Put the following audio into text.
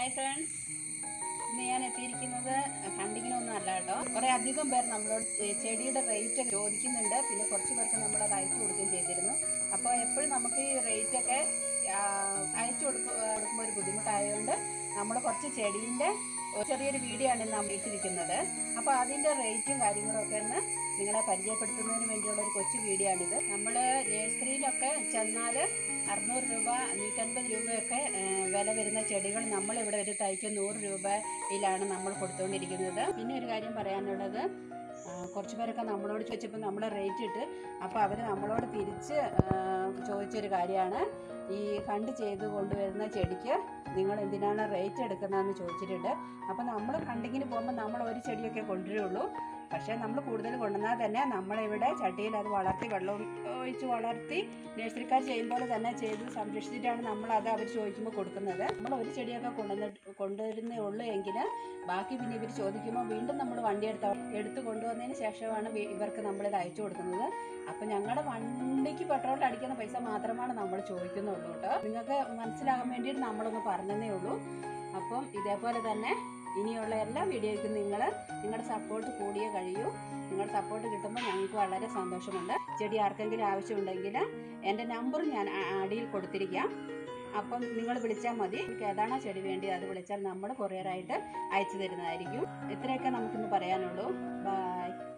hi friends ഇന്ന് ഞാൻ എത്തിയിരിക്കുന്നത് ഫണ്ടിങ്ങിനൊന്നും അല്ല കേട്ടോ കുറേ അധികം പേർ നമ്മളോട് ചെ- ചെടിയുടെ റേറ്റ് ചോദിക്കുന്നുണ്ട് പിന്നെ കുറച്ച് പേർക്ക് നമ്മൾ അത് അയച്ചു കൊടുക്കുകയും ചെയ്തിരുന്നു അപ്പോൾ എപ്പോഴും നമുക്ക് ഈ റേറ്റൊക്കെ അയച്ചു കൊടുക്കുക കൊടുക്കുമ്പോൾ ഒരു ബുദ്ധിമുട്ടായതുകൊണ്ട് നമ്മൾ കുറച്ച് ചെടീൻ്റെ ചെറിയൊരു വീഡിയോ ആണ് ഇന്ന് നമ്മൾ ഇട്ടിരിക്കുന്നത് അപ്പോൾ അതിൻ്റെ റേറ്റും കാര്യങ്ങളും ഒക്കെ ഒന്ന് നിങ്ങളെ പരിചയപ്പെടുത്തുന്നതിന് വേണ്ടിയുള്ള ഒരു കൊച്ചു വീഡിയോ ആണിത് നമ്മൾ നഴ്സറിയിലൊക്കെ ചെന്നാൽ അറുന്നൂറ് രൂപ നൂറ്റൻപത് രൂപയൊക്കെ ആ, വില വരുന്ന ചെടികൾ നമ്മൾ ഇവിടെ ഒരു തൈക്ക് നൂറ് രൂപയിലാണ് നമ്മൾ കൊടുത്തുകൊണ്ടിരിക്കുന്നത് പിന്നെ ഒരു കാര്യം പറയാനുള്ളത് ആ, കുറച്ച് പേരൊക്കെ നമ്മളോട് ചോദിച്ചപ്പോൾ നമ്മൾ റേറ്റ് ഇട്ട് അപ്പോൾ അവർ നമ്മളോട് തിരിച്ച് ആ, ചോദിച്ചൊരു കാര്യമാണ് ഈ കണ്ട് ചെയ്ത് കൊണ്ടുവരുന്ന ചെടിക്ക് നിങ്ങൾ എന്തിനാണ് റേറ്റ് എടുക്കുന്നതെന്ന് ചോദിച്ചിട്ടുണ്ട് അപ്പോൾ നമ്മൾ കണ്ടിങ്ങിന് പോകുമ്പോൾ നമ്മൾ ഒരു ചെടിയൊക്കെ കൊണ്ടുവരുള്ളൂ പക്ഷേ നമ്മൾ കൂടുതൽ കൊണ്ടുവന്നാൽ തന്നെ നമ്മളിവിടെ ചട്ടിയിൽ അത് വളർത്തി വെള്ളം ഒഴിച്ച് വളർത്തി നഴ്സറിക്കാർ ചെയ്യുമ്പോൾ തന്നെ ചെയ്ത് സംരക്ഷിച്ചിട്ടാണ് നമ്മൾ അത് അവർ ചോദിക്കുമ്പോൾ കൊടുക്കുന്നത് നമ്മൾ ഒരു ചെടിയൊക്കെ കൊണ്ടുവന്നിട്ട് കൊണ്ടുവരുന്നേ ഉള്ളൂ എങ്കിൽ ബാക്കി പിന്നെ ഇവർ ചോദിക്കുമ്പോൾ വീണ്ടും നമ്മൾ വണ്ടി എടുത്ത് എടുത്ത് കൊണ്ടുവന്നതിന് ശേഷമാണ് വി- ഇവർക്ക് നമ്മളിത് അയച്ചു കൊടുക്കുന്നത് അപ്പം ഞങ്ങളുടെ വണ്ടിക്ക് പെട്രോൾ അടിക്കുന്ന പൈസ മാത്രമാണ് നമ്മൾ ചോദിക്കുന്നുള്ളൂ കേട്ടോ നിങ്ങൾക്ക് മനസ്സിലാകാൻ വേണ്ടിയിട്ട് നമ്മളൊന്ന് പറഞ്ഞതേ ഉള്ളൂ അപ്പം ഇതേപോലെ തന്നെ ഇനിയുള്ള എല്ലാ വീഡിയോയ്ക്കും നിങ്ങൾ നിങ്ങളുടെ സപ്പോർട്ട് കൂടിയേ കഴിയൂ നിങ്ങളുടെ സപ്പോർട്ട് കിട്ടുമ്പോൾ ഞങ്ങൾക്ക് വളരെ സന്തോഷമുണ്ട് ചെടി ആർക്കെങ്കിലും ആവശ്യമുണ്ടെങ്കിൽ എൻ്റെ നമ്പർ ഞാൻ ആ- അടിയിൽ കൊടുത്തിരിക്കാം അപ്പം നിങ്ങൾ വിളിച്ചാൽ മതി നിങ്ങൾക്ക് ഏതാണോ ചെടി വേണ്ടി അത് വിളിച്ചാൽ നമ്മൾ കൊറിയറായിട്ട് അയച്ചു തരുന്നതായിരിക്കും ഇത്രയൊക്കെ നമുക്കിന്ന് പറയാനുള്ളൂ ബൈ